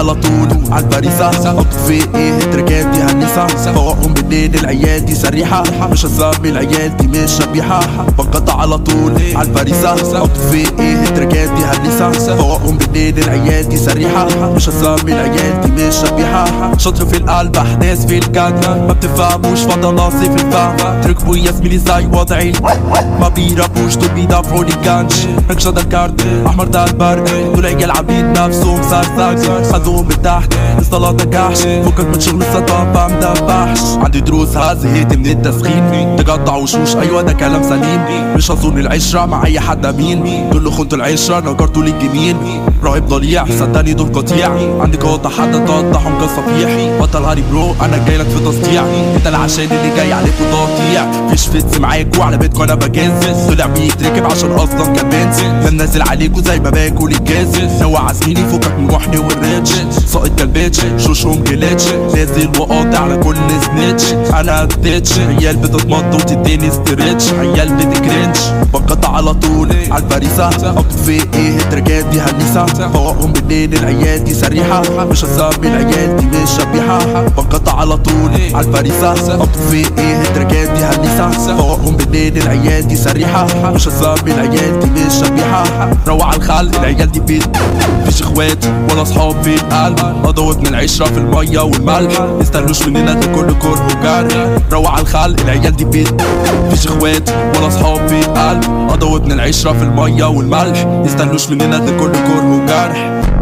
على طول عالبريسة حط في ايه التركات دي هنسة فوقهم بالليل العيال دي سريحة مش هسمي العيال دي مش شبيحة بنقطع على طول عالبريسة حط في ايه التركات دي هنسة فوقهم بالليل العيال دي سريحة مش هسمي العيال دي مش شبيحة شطر في القلب احداث في الكاد ما بتفهموش فضلاسي في الفهم تركبوا يا زميلي زي وضعي ما بيربوش دول بيدافعوا لي كانش ركشة ده الكارت احمر ده البرق دول عيال عبيد نفسهم سرسج خدوهم من تحت الصلاة كحش فكك من شغل السطاب ما مدبحش عندي دروس زهقت من التسخين تقطع وشوش ايوه ده كلام سليم مش هظن العشرة مع اي حد امين دول خنت العشرة نكرتوا لي الجميل راهب ضليع صدقني دول قطيع عندي قطع حد تقطعهم كالصفيح بطل هاري برو انا جاي لك في تصديع انت العشان اللي جاي عليك تقطيع فيش فتس معاك وعلى بيتكم انا بجنزل طلع بيتركب عشان اصلا كان بنزل كان نازل عليكوا زي ما باكل الجاز نوع عزميني فكك من محني والريتش ساقط كالبيتش شوشهم جليتش نازل وقاطع على كل سنيتش انا اديتش عيال بتتمط وتديني ستريتش عيال بتكرنش بنقطع على طول عالبريسة اكتب في ايه التركات دي هنسة فوقهم بالليل العيال دي سريحة مش هسمي العيال دي مش شبيحة بنقطع على طول عالبريسة اكتب في ايه التركات دي هنسة فوقهم بالليل العيال دي سريحة مش هسمي العيال دي مش شبيحة روع على الخلق العيال دي بيت مفيش اخوات ولا اصحاب في القلب قضوت من العشرة في المية والملح يستنوش مننا ده كل كره وجرح روع على الخلق العيال دي بيت مفيش اخوات ولا اصحاب في القلب قضوت من العشرة في المية والملح يستنوش مننا ده كل كره وجرح